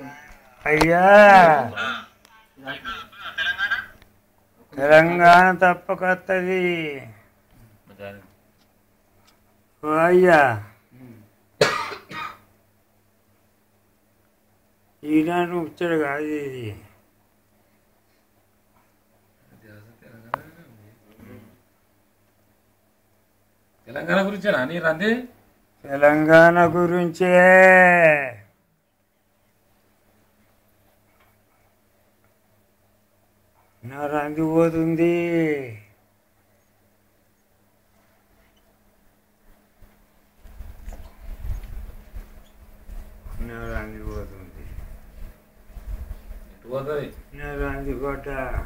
అయ్యా తెలంగాణ తప్పకొత్తది ఓ అయ్యా ఈనాడు ముచ్చడు కాదు ఇది తెలంగాణ గురించేనా నీ రంది తెలంగాణ గురించే నా రంది పోతుంది నా రంది పోతుంది ఎటు పోతుంది నా రంది కోట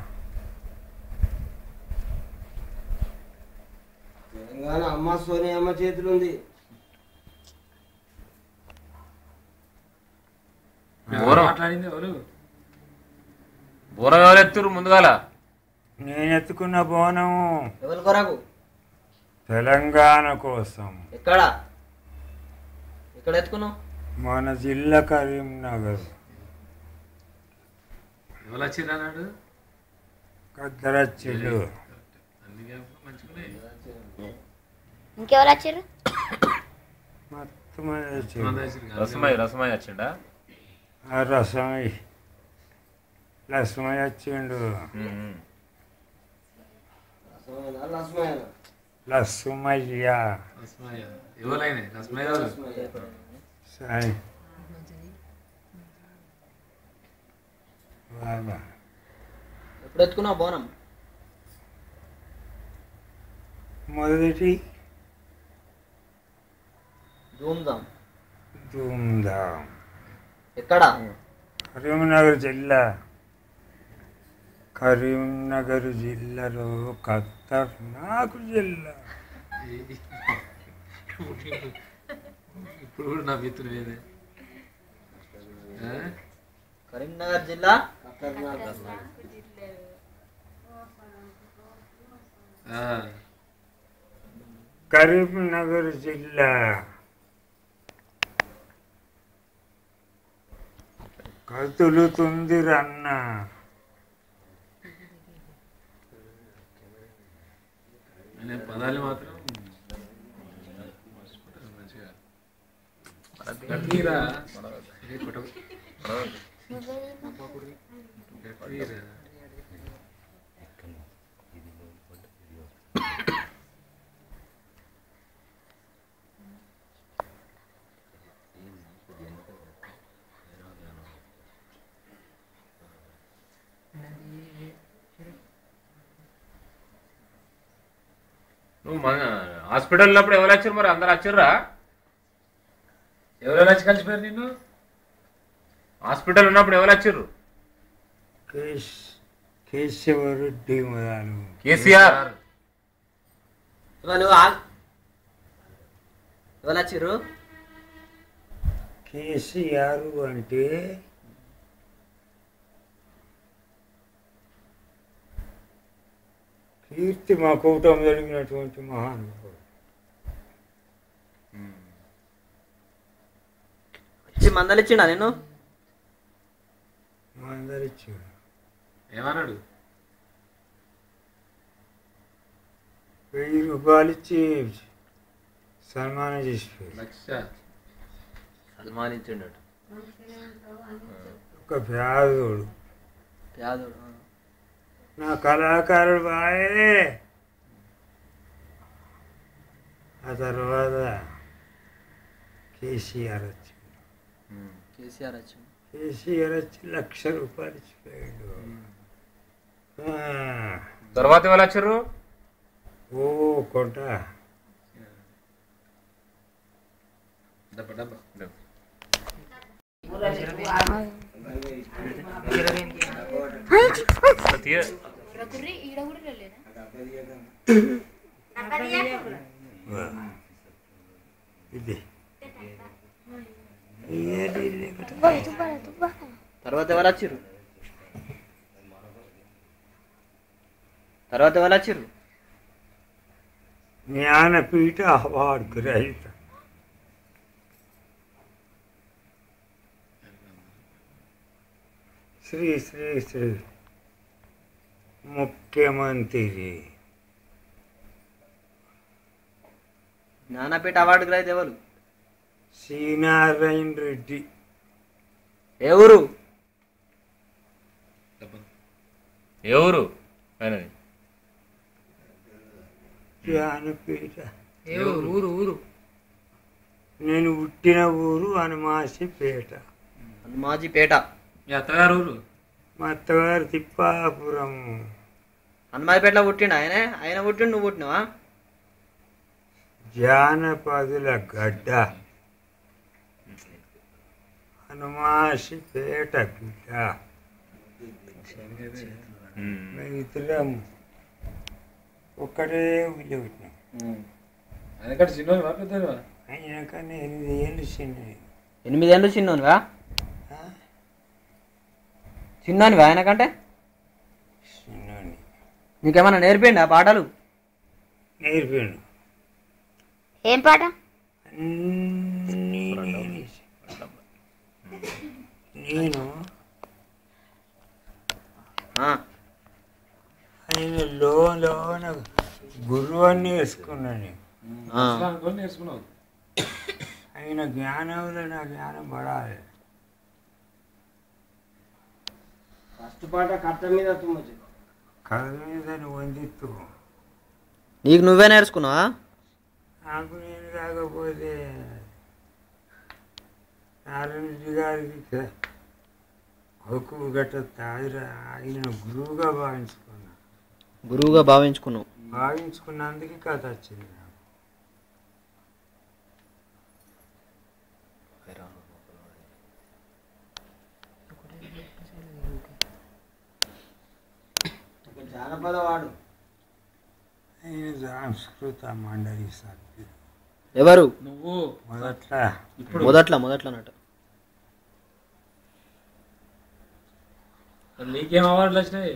తెలంగాణ అమ్మ సోని అమ్మ చేతులు ఉంది ఎవరు మాట్లాడింది ఎవరు బోర ఎవరు ఎత్తురు ముందుగాల నేను ఎత్తుకున్న బోనము ఎవరి కొరకు తెలంగాణ కోసం ఎక్కడ ఎక్కడ ఎత్తుకున్నావు మన జిల్లా కరీంనగర్ ఎవరు వచ్చిర్రు అన్నాడు కద్దరచ్చిళ్ళు అందుకే మంచిగున్నాయి ఇంకెవరు వచ్చారు మొత్తం మంది వచ్చిళ్ళు. మంది వచ్చిర్రు కదా. రసమయ్య రసమయ్య వచ్చిండా ఆ రసమై లక్ష్మయ్య వచ్చిండు ఉమ్. లక్ష్మయ్య లక్ష్మయ్య రస్మయ్య ఎవరైనా రస్మయ్య ఎవరు సాయి బాబా ఎప్పుడు ఎత్తుకున్నావు బోనం మొదటి ధూమ్ధాం ధూమ్ధాం ఎక్కడ కరీంనగర్ జిల్లా కరీంనగర్ జిల్లాలో ఖతర్నాక్ జిల్లా ఇప్పుడు కూడా నా మిత్రులు వేరే ఆ? కరీంనగర్ జిల్లా ఆ. కరీంనగర్ జిల్లా కదులుతుంది రన్న అనే పదాలు మాత్రం మంచిగా గట్టిరా ఏ కొట్ట గట్టిరా నువ్వు మన హాస్పిటల్ ఉన్నప్పుడు ఎవరు వచ్చారు మరి అందరు వచ్చిర్రా ఎవరైనా వచ్చి కలిసిపోయారు నిన్ను హాస్పిటల్ ఉన్నప్పుడు ఎవరు వచ్చిర్రు కేశ్ కేశవరెడ్డి మొదలు కేసీఆర్ ఇవాళ ఆగ్- ఎవరు వచ్చిర్రు కేసీఆర్ అంటే కీర్తి మా కూటమి జరిగినటువంటి మహానుభావుడు వచ్చి మందలిచ్చిండా నేను మా అందరిచ్చి ఏమన్నాడు వెయ్యి రూపాయలు ఇచ్చి సన్మానం చేసిపోయారు లక్ష సన్మానించిండు ఒక పేదోడు పేదోడు ఆ. నా కళాకారుడు బాయే ఆ తర్వాత కేసీఆర్ వచ్చి కేసీఆర్ వచ్చిండు కేసీఆర్ వచ్చి లక్ష రూపాయలు ఇచ్చిపోయాడు ఆ, తర్వాత ఎవరు వచ్చిర్రు ఓ కొంట డబ్బా డబ్బా తీయ ఇది ఏది లేకపోతే తర్వాత ఎవరు వచ్చిర్రు తర్వాత ఎవరు వచ్చిర్రు జ్ఞానపీఠ అవార్డు గ్రహీత శ్రీ శ్రీ శ్రీ ముఖ్యమంత్రి జ్ఞానపీఠ అవార్డు గ్రహీత ఎవరు శ్రీనారాయణ రెడ్డి ఏ ఊరు ఏ ఊరు ఆయనది జ్ఞానపీఠ ఏ ఊరు ఊరు ఊరు నేను పుట్టిన ఊరు హనుమాసిపేట హనుమాజీపేట మీ అత్తగారు ఊరు మా అత్తగారు తిప్పాపురం హనుమాజీపేటలో పుట్టిండు ఆయనే ఆయన పుట్టిండు నువ్వు పుట్టినావా జానపదుల గడ్డ హనుమాసిపేట బిడ్డ ఉమ్. మేమిద్దరం ఒక్కడే ఊళ్ళో పుట్టినాం ఆయనకంటే చిన్న పెద్దవా అయినా కానీ ఎనిమిది ఏళ్ళు చిన్నది ఎనిమిదేళ్ళు చిన్నోనివా ఆ? చిన్నోనివా ఆయనకంటే చిన్నోని నీకేమన్నా నేర్పిండి ఆ పాటలు నేర్పాను ఏం పాట అన్నీ నేనే చెప్పాను. నేను ఆ, ఆయన లో లోన గురువు అని వేసుకున్నాను ఆ. అనుకొని నేర్చుకున్నావు ఆయన జ్ఞానంలో నా జ్ఞానం పడాలి ఫస్ట్ పాట కట్ట మీద తుమ్మచ్చు కథ మీద వందిత్తు నీకు నువ్వే నేర్చుకున్నావా నాకు నేను కాకపోతే నారాయణజీ గారికి హక్కు గట్ట తాగిరా ఆయన గురువుగా భావించుకున్నా గురువుగా భావించుకున్నావు భావించుకున్నందుకు కథ వచ్చింది నాకు ఒక జానపద వాడు ఆయన సంస్కృత మండలి సభ్యుడు ఎవరు నువ్వు మొదట్లో ఇప్పుడు మొదట్లో మొదట్లో అన్నట్టు నీకేం అవార్డులు వచ్చినాయి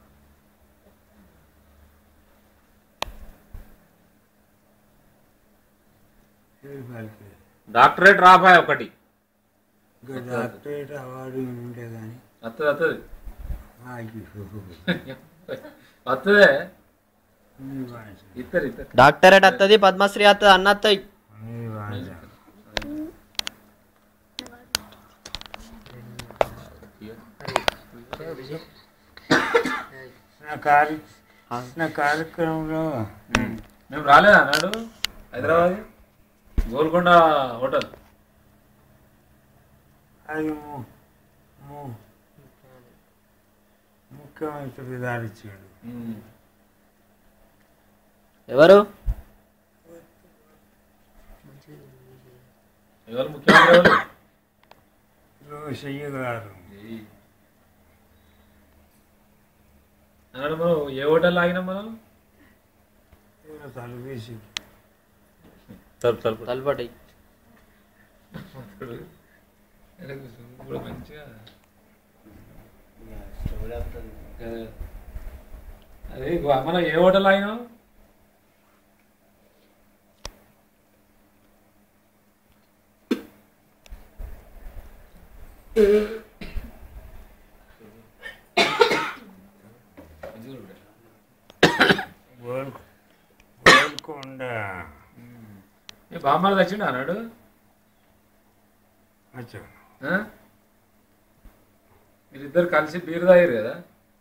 వాళ్ళకి డాక్టరేట్ రాబాయ్ ఒకటి ఇంకా డాక్టరేట్ అవార్డు ఉంటే కానీ వస్తుంది వస్తుంది ఆగి వస్తుందే నీ భాష ఇద్దరు ఇద్దరు డాక్టరేట్ వస్తుంది పద్మశ్రీ వస్తుంది అన్న వస్తాయి నీ భాష నా కార్య నా కార్యక్రమంలో మేము రాలేదా నాడు హైదరాబాద్ గోల్కొండ హోటల్ అది ము- ము- ముఖ్యమంత్రి దారిచ్చాడు ఎవరు ఎవరు ముఖ్యమంత్రి ఎవరు రోషయ్య గారు అన్నాడు మనం ఏ హోటల్ ఆగినాం మనం ఈయన తలవేసి తలుపు తలుపు తలపటి ఇప్పుడు మంచిగా కదా. అదే గో- మనం ఏ హోటల్ ఆగినాం గోల్ గోల్కొండ ఏ బామ్మారు తెచ్చిండు అన్నాడు అచ్చా ఆ? మీరిద్దరు కలిసి బీరు తాగారు కదా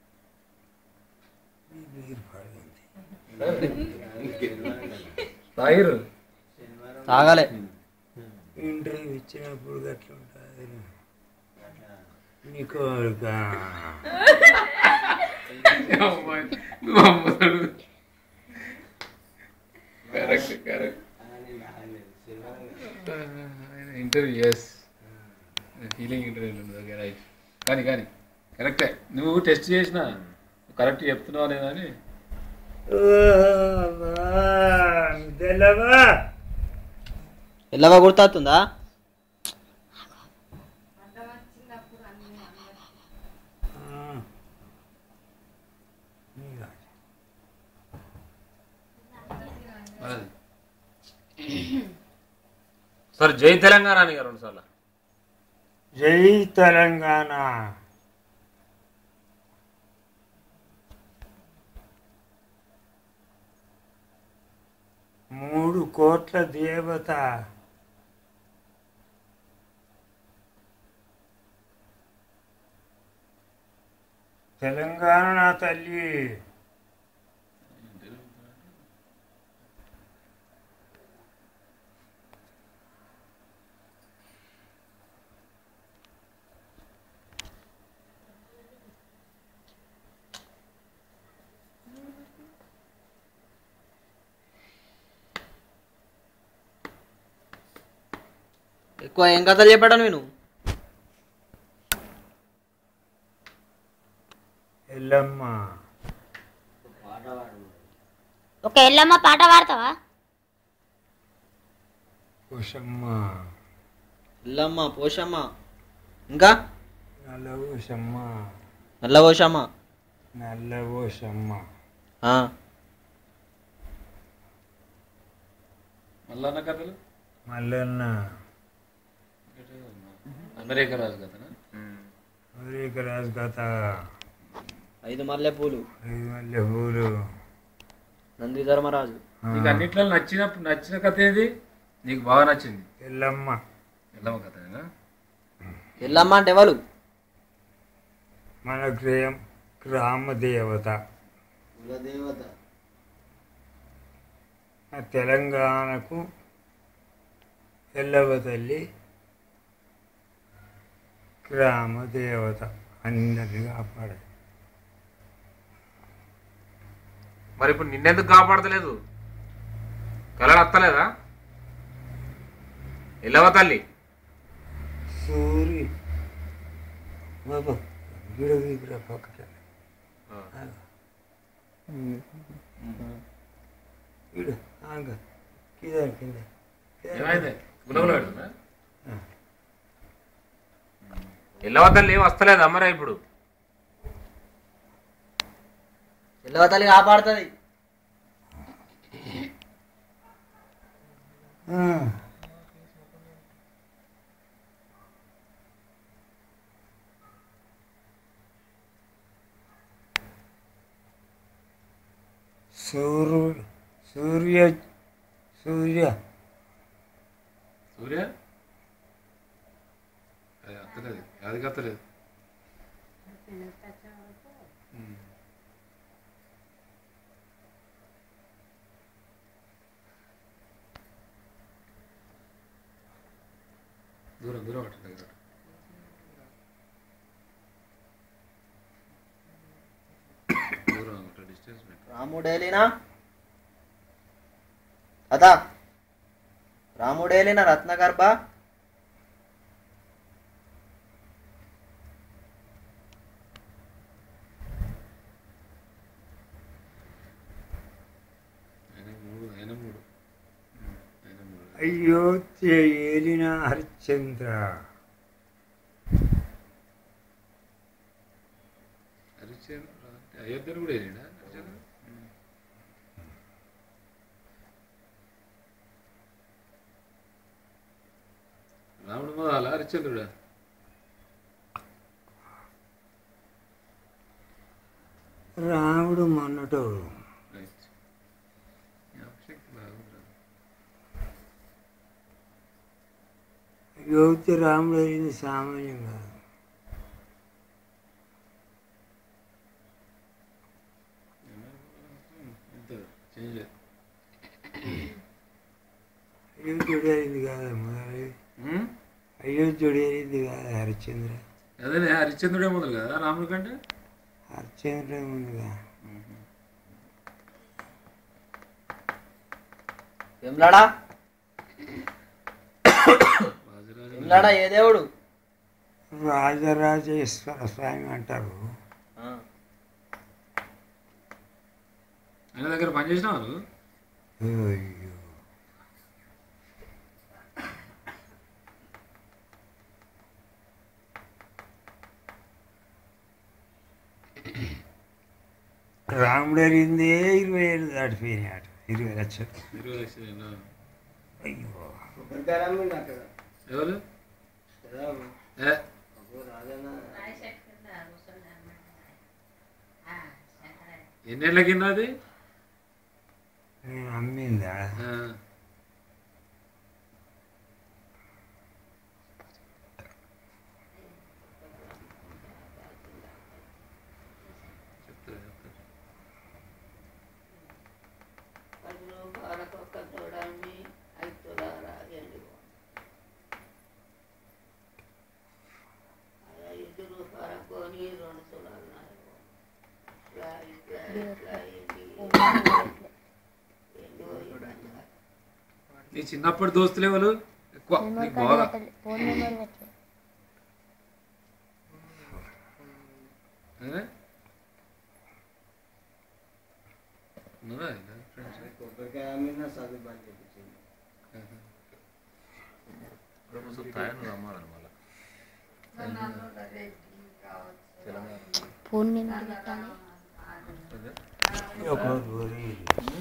మీరు పడింది తాగిరు తాగాలే ఇంటర్వ్యూ ఇచ్చినప్పుడు గట్లా ఉంటుంది నీకు ఒక correct correct interview yes feeling interview right కానీ కానీ కరెక్టే నువ్వు టెస్ట్ చేసిన కరెక్ట్ చెప్తున్నావు లేదని తెలవా ఎల్లవా గుర్తుందా సరే జై తెలంగాణ అని గారు రెండు సార్లు జై తెలంగాణ మూడు కోట్ల దేవత తెలంగాణ నా తల్లి ఎక్కువ ఏం కథలు చెప్పాడు నేను ఎల్లమ్మ పాట పాడు ఒక ఎల్లమ్మ పాట పాడతావా ఉషమ్మ ఇల్లమ్మ పోషమ్మ ఇంకా నల్ల ఉషమ్మ నల్ల పోషమ్మ నల్ల ఉషమ్మ ఆ, మల్లన్న కథలు మల్లన్న అమెరికా రాజు కథనా అమెరికా రాజు కథ ఐదు మల్లె పూలు ఐదు మల్లె పూలు నంది ధర్మరాజు నీకు అన్నిట్లో నచ్చిన నచ్చిన కథ ఏది నీకు బాగా నచ్చింది ఎల్లమ్మ ఎల్లమ్మ కథనేనా ఎల్లమ్మ అంటే ఎవరు మన గ్రామ గ్రామ దేవత కులదేవత ఆ తెలంగాణకు ఎల్లవ తల్లి గ్రామ దేవత అందరినీ కాపాడే మరి ఇప్పుడు నిన్నెందుకు కాపాడతలేదు కలలు వస్తలేదా ఎల్లవ తల్లి సూరి బాబా గిడ గిడ పక్కన ఇడు ఆంగ కింద కింద ఏమైంది గులగులు ఆడుతుందా ఎల్లవ తల్లి వస్తలేదా మరి ఇప్పుడు ఎల్లవ తల్లి కాపాడుతుంది సూర్యు సూర్య సూర్య సూర్య అది అత్తలేదు అది కత్తలేదు దూరం దూరం పట్టండి దగ్గర దూరం ఒకటి డిస్టెన్స్ పెట్టు రాముడేలినా అదా రాముడేలిన రత్నగర్భ ఆయన మూడు ఆయన మూడు ఆయన మూడు అయోధ్య ఏలిన హరిశ్చంద్ర హరిశ్చంద్ర అయోధ్యను కూడా వెళ్ళినా హరిశ్చంద్ర రాముడు మొదల హరిశ్చంద్రుడా రాముడు మొన్నటోడు రైట్ జ్ఞాపకశక్తి బాగుంది అయోధ్య రాముడు అయింది సామాన్యం కాదు ఇంత చేంజ్ లేదు అయోధ్యుడు అయింది కాదు మొదలు అయోధ్యుడు అయింది కాదు హరిశ్చంద్ర అదే హరిశ్చంద్రుడే మొదలు కదా రాముడి కంటే హరిశ్చంద్ర ముందుగా వెమ్లాడా రాజరాజ వెమ్లాడా ఏ దేవుడు రాజరాజేశ్వర స్వామి అంటారు ఆ, ఆయన దగ్గర పని చేసినావు నువ్వు అయ్యో రాముడు అరిందే ఇరవై ఏళ్ళు దాటిపోయినాడు ఇరవై లక్షలు ఇరవై లక్షలు ఏనా? అయ్యో కొబ్బరికాయ అమ్మిండు అక్కడ ఎవరు కదా ఏ, అబ్బో రాజన్న ఎన్నేళ్ళ కింద అది నేను అమ్మిందా ఆ, రూపాయలకు చూడండి ఐదు తులాల ఎండు ఐదు రూపాయల కొని రెండు తులాలు నాలుగు. ఇట్లా ఇట్లా ఇట్లా ఏంటి? ఎండు ఇవన్నీ. నీ చిన్నప్పటి దోస్తులు ఎవరు ఎక్కువ నీకు బాగా ఫోన్ నెంబర్ పెట్టు ఏ? ఉన్నారా ఇంకా friends? కొబ్బరికాయ మీద చదువు బంద్ చేయించింది ఫోన్ నెంబర్ పెట్టాలి ఒక రోజు